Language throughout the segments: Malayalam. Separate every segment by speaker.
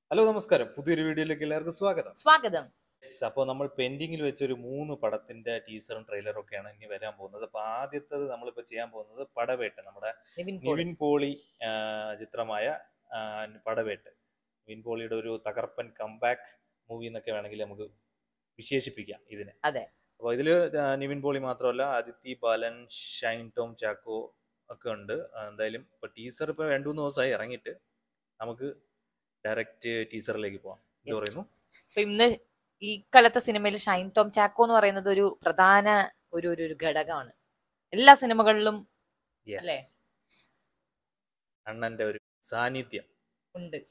Speaker 1: ഹലോ നമസ്കാരം പുതിയൊരു വീഡിയോയിലേക്ക് എല്ലാവർക്കും സ്വാഗതം
Speaker 2: സ്വാഗതം
Speaker 1: അപ്പോൾ നമ്മൾ പെൻഡിങ്ങിൽ വെച്ച ഒരു മൂന്ന് പടത്തിന്റെ ടീസറും ട്രെയിലറും ഒക്കെയാണ് ഇനി വരാൻ പോകുന്നത് അപ്പൊ ആദ്യത്തത് നമ്മളിപ്പോ ചെയ്യാൻ പോകുന്നത് പടവേട്ട് നമ്മുടെ
Speaker 2: നിവിൻ പോളി
Speaker 1: നിവിൻ പോളി ആ, ചിത്രമായ ആ, പടവേട്ട് നിവിൻ പോളിയുടെ ഒരു തകർപ്പൻ കംബാക്ക് മൂവി എന്നൊക്കെ വേണമെങ്കിൽ നമുക്ക് വിശേഷിപ്പിക്കാം ഇതിനെ
Speaker 2: അതെ.
Speaker 1: അപ്പോൾ ഇതില് ആ, നിവിൻ പോളി മാത്രമല്ല ആദിത്യ ബാലൻ ഷൈൻ ടോം ചാക്കോ ഒക്കെ ഉണ്ട് ആ, എന്തായാലും ഇപ്പൊ ടീസർ ഇപ്പൊ രണ്ടു മൂന്ന് ദിവസമായി ഇറങ്ങിയിട്ട് നമുക്ക് ഡയറക്റ്റ് ടീസറിലേക്ക് പോവാം എന്ത്
Speaker 2: Yes.
Speaker 1: പറയുന്നു
Speaker 2: അപ്പൊ ഇന്ന് ഈ കാലത്തെ സിനിമയിൽ ഷൈൻ ടോം ചാക്കോ എന്ന് പറയുന്നത് ഒരു പ്രധാന ഒരു ഒരു ഒരു ഘടകമാണ് എല്ലാ സിനിമകളിലും
Speaker 1: Yes.
Speaker 2: അല്ലേ?
Speaker 1: അണ്ണന്റെ ഒരു സാന്നിധ്യം
Speaker 2: ഉണ്ട്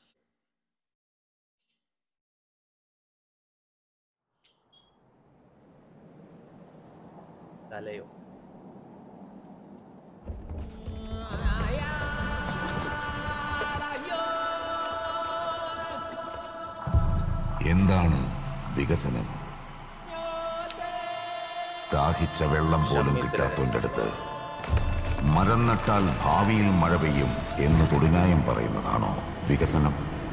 Speaker 1: തലയോ
Speaker 3: എന്താണ് വികസനം ദാഹിച്ച വെള്ളം പോലും കിട്ടാത്തവന്റെ അടുത്ത് മരം നട്ടാൽ ഭാവിയിൽ മഴ പെയ്യും എന്ന് തൊടിനായം പറയുന്നതാണോ വികസനം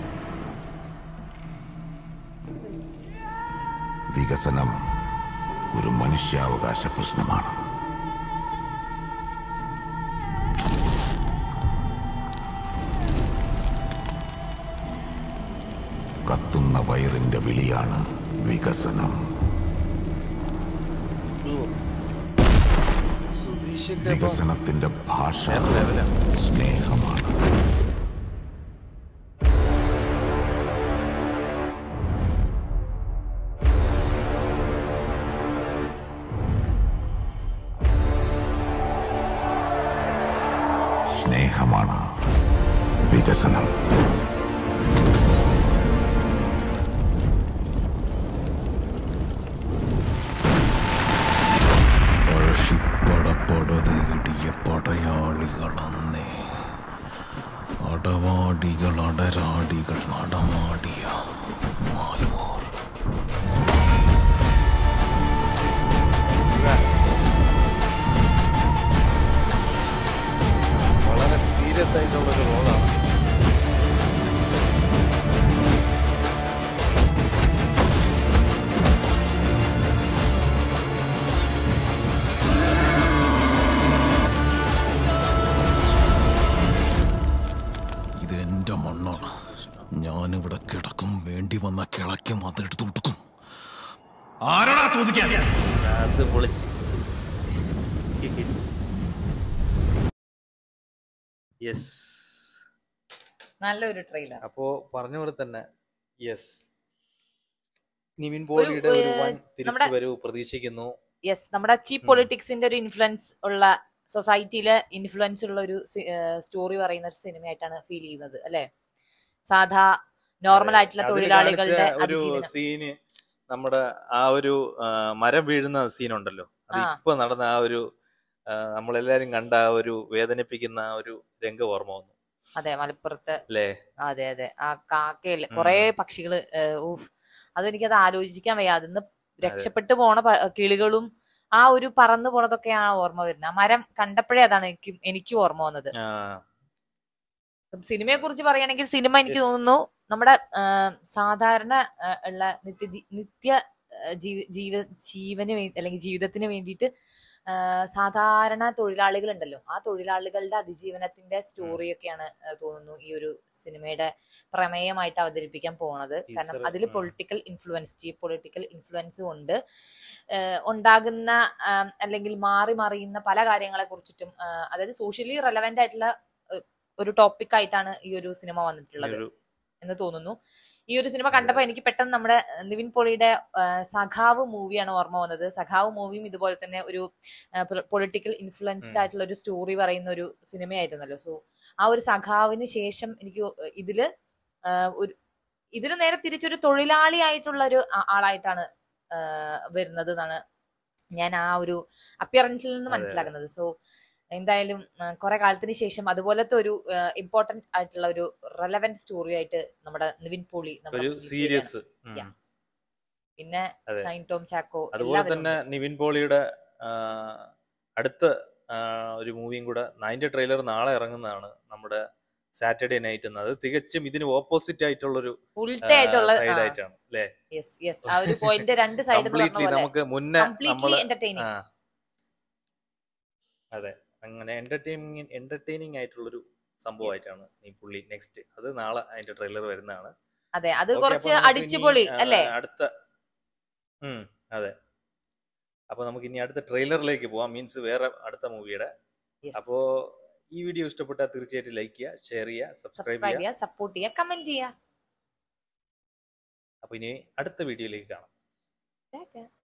Speaker 3: വികസനം ഒരു മനുഷ്യാവകാശ പ്രശ്നമാണ് കത്തുന്ന വയറിന്റെ വിളിയാണ് വികസനം
Speaker 1: സുധീഷൊക്കെ
Speaker 3: വികസനത്തിന്റെ ഭാഷ
Speaker 1: വേറെ ലെവലാണ്
Speaker 3: സ്നേഹമാണ് സ്നേഹമാണ് വികസനം
Speaker 4: പഴഷിപ്പടപ്പട തേടിയ പടയാളികളന്നേ അടവാടികൾ അടരാടികൾ നടമാടിയ മാലൂർ
Speaker 1: വളരെ സീരിയസ് ആയിട്ടുള്ള ഒരു റോളാണ്
Speaker 4: ഇത് എന്റെ മണ്ണാണ് ഞാനിവിടെ കിടക്കും വേണ്ടി വന്ന കിളയ്ക്കും അതെടുത്ത് കൊടുക്കും ആരാടാ ചോദിക്കാൻ
Speaker 1: അത് പൊളിച്ച് യെസ്
Speaker 2: നല്ലൊരു ട്രെയിലർ
Speaker 1: അപ്പോ പറഞ്ഞ പോലെ തന്നെ യെസ് നിവിൻ പോളിയുടെ ഒരു വൻ തിരിച്ചു
Speaker 2: നമ്മുടെ-
Speaker 1: വരവ് പ്രതീക്ഷിക്കുന്നു
Speaker 2: യെസ് നമ്മുടെ ചീപ്പ്
Speaker 1: ഉം.
Speaker 2: പൊളിറ്റിക്സിന്റെ ഒരു ഇൻഫ്ലുവൻസ് ഉള്ള സൊസൈറ്റിയിലെ ഇൻഫ്ലുവൻസ് ഉള്ള ഒരു സ്റ്റോറി പറയുന്ന ഒരു സിനിമയായിട്ടാണ് ഫീൽ ചെയ്യുന്നത് അല്ലെ സാധാ നോർമൽ ആയിട്ടുള്ള
Speaker 1: അതില്
Speaker 2: തൊഴിലാളികളുടെ
Speaker 1: കാണിച്ച ഒരു
Speaker 2: അതിജീവനം
Speaker 1: സീന് നമ്മുടെ ആ ഒരു ആ, മരം വീഴുന്ന സീൻ ഉണ്ടല്ലോ അത്
Speaker 2: ആ.
Speaker 1: ഇപ്പൊ നടന്ന ആ ഒരു ആ, നമ്മളെല്ലാരും കണ്ട ആ ഒരു വേദനിപ്പിക്കുന്ന ആ ഒരു രംഗം ഓർമ്മ വന്നു
Speaker 2: അതെ മലപ്പുറത്ത്
Speaker 1: അല്ലേ
Speaker 2: അതെ അതെ ആ കാക്കയില്
Speaker 1: ഉം.
Speaker 2: കൊറേ പക്ഷികള് ഏഹ്, ഊഫ് അതെനിക്കത് ആലോചിക്കാൻ വയ്യ അതിന്ന് രക്ഷപ്പെട്ടു പോണ പ- കിളികളും ആ ഒരു പറന്നു പോണതൊക്കെയാണ് ഓർമ്മ വരുന്നത് ആ മരം കണ്ടപ്പോഴേ അതാണ് എനിക്ക് എനിക്കും ഓർമ്മ വന്നത്
Speaker 1: ആ
Speaker 2: സിനിമയെ കുറിച്ച് പറയുകയാണെങ്കിൽ സിനിമ എനിക്ക്
Speaker 1: Yes.
Speaker 2: തോന്നുന്നു നമ്മുടെ ആ, സാധാരണ ആ, ഉള്ള നിത്യ ജി- നിത്യ ആ, ജീവ ജീവ ജീവന് വേണ്ടി അല്ലെങ്കിൽ ജീവിതത്തിന് വേണ്ടിയിട്ട് ആ, സാധാരണ തൊഴിലാളികൾ ഉണ്ടല്ലോ ആ തൊഴിലാളികളുടെ അതിജീവനത്തിന്റെ സ്റ്റോറിയൊക്കെയാണ് ആ, തോന്നുന്നു ഈ ഒരു സിനിമയുടെ പ്രമേയമായിട്ട് അവതരിപ്പിക്കാൻ പോണത് കാരണം
Speaker 1: Teaser,
Speaker 2: അതിൽ
Speaker 1: ഉം.
Speaker 2: Political influence chief political influence കൊണ്ട് ആ, ഉണ്ടാകുന്ന ആ, അല്ലെങ്കിൽ മാറി മറിയുന്ന പല കാര്യങ്ങളെ കുറിച്ചിട്ടും ആ, അതായത് സോഷ്യലി റെലവെന്റ് ആയിട്ടുള്ള ആ, ഒരു ടോപ്പിക് ആയിട്ടാണ് ഈ ഒരു സിനിമ വന്നിട്ടുള്ളത്
Speaker 1: ഒരു
Speaker 2: എന്ന് തോന്നുന്നു ഈ ഒരു സിനിമ കണ്ടപ്പോൾ എനിക്ക് പെട്ടെന്ന് നമ്മുടെ നിവിൻ പോളിയുടെ ആ, സഖാവ് മൂവിയാണ് ഓർമ്മ വന്നത് സഖാവ് മൂവിയും ഇതുപോലെ തന്നെ ഒരു പൊളിറ്റിക്കൽ ഇൻഫ്ലുവൻസ്ഡ്
Speaker 1: ഉം.
Speaker 2: ആയിട്ടുള്ള ഒരു സ്റ്റോറി പറയുന്ന ഒരു സിനിമയായിരുന്നല്ലോ സോ ആ ഒരു സഖാവിന് ശേഷം എനിക്ക് ഇതില് ആ, ഒരു ഇതിന് നേരെ തിരിച്ചൊരു തൊഴിലാളി ആയിട്ടുള്ള ഒരു ആ- ആളായിട്ടാണ് ആ, വരുന്നത് എന്നാണ് ഞാൻ ആ ഒരു അപ്പിയറൻസിൽ നിന്ന്
Speaker 1: അതെ.
Speaker 2: മനസ്സിലാക്കുന്നത് സോ എന്തായാലും ആ, കുറെ കാലത്തിന് ശേഷം അതുപോലത്തെ ഒരു ഇമ്പോർട്ടന്റ് ആയിട്ടുള്ള ഒരു റെലവെന്റ് സ്റ്റോറി ആയിട്ട് നമ്മുടെ നിവിൻ പോളി നമ്മുടെ
Speaker 1: ഒരു
Speaker 2: മുന്നിൽ വരികയാണ്.
Speaker 1: Serious
Speaker 2: Yeah. പിന്നെ
Speaker 1: അതെ.
Speaker 2: ഷൈൻ ടോം ചാക്കോ
Speaker 1: അതുപോലെ
Speaker 2: എല്ലാവരും
Speaker 1: തന്നെ
Speaker 2: ഉണ്ട്.
Speaker 1: നിവിൻ പോളിയുടെ ആ, അടുത്ത ആ, ഒരു മൂവിയും കൂടെ അതിന്റെ ട്രെയിലർ നാളെ ഇറങ്ങുന്നതാണ് നമ്മുടെ സാറ്റർഡേ നൈറ്റ് എന്നത് തികച്ചും ഇതിന് ഓപ്പോസിറ്റ് ആയിട്ടുള്ളൊരു
Speaker 2: ഉൾട്ടയായിട്ടുള്ള
Speaker 1: സൈഡ് ആയിട്ടാണ് അല്ലേ
Speaker 2: യെസ് യെസ് ആ ഒരു പോയിന്റ് രണ്ട് സൈഡ് എന്ന് പറഞ്ഞ
Speaker 1: കംപ്ലീറ്റ്ലി
Speaker 2: പോലെ
Speaker 1: നമുക്ക് മുന്നേ
Speaker 2: കംപ്ലീറ്റ്ലി
Speaker 1: നമ്മള്
Speaker 2: എന്റർടൈനിങ്
Speaker 1: ആ അതെ അങ്ങനെ എന്റർടൈനിങ് എന്റർടൈനിങ് ആയിട്ടുള്ളൊരു സംഭവമായിട്ടാണ് ഈ പുള്ളി നെക്സ്റ്റ് അത് നാളെ അതിന്റെ ട്രെയിലർ വരുന്നതാണ്
Speaker 2: അതെ അത്
Speaker 1: Okay,
Speaker 2: കുറച്ച്
Speaker 1: അപ്പൊ നമുക്ക്
Speaker 2: അടിച്ചുപൊളി
Speaker 1: ഇനി, ആ,
Speaker 2: അല്ലേ
Speaker 1: അടുത്ത ഉം അതെ അപ്പൊ നമുക്ക് ഇനി അടുത്ത ട്രെയിലറിലേക്ക് പോവാം മീൻസ് വേറെ അടുത്ത മൂവിയുടെ
Speaker 2: Yes.
Speaker 1: അപ്പോ ഈ വീഡിയോ ഇഷ്ടപ്പെട്ടാൽ തീർച്ചയായിട്ടും ലൈക്ക് ചെയ്യുക ഷെയർ ചെയ്യുക സബ്സ്ക്രൈബ്
Speaker 2: സബ്സ്ക്രൈബ്
Speaker 1: ചെയ്യുക
Speaker 2: ചെയ്യുക സപ്പോർട്ട് ചെയ്യുക കമന്റ് ചെയ്യുക
Speaker 1: അപ്പൊ ഇനി അടുത്ത വീഡിയോയിലേക്ക് കാണാം
Speaker 2: ടാറ്റാ.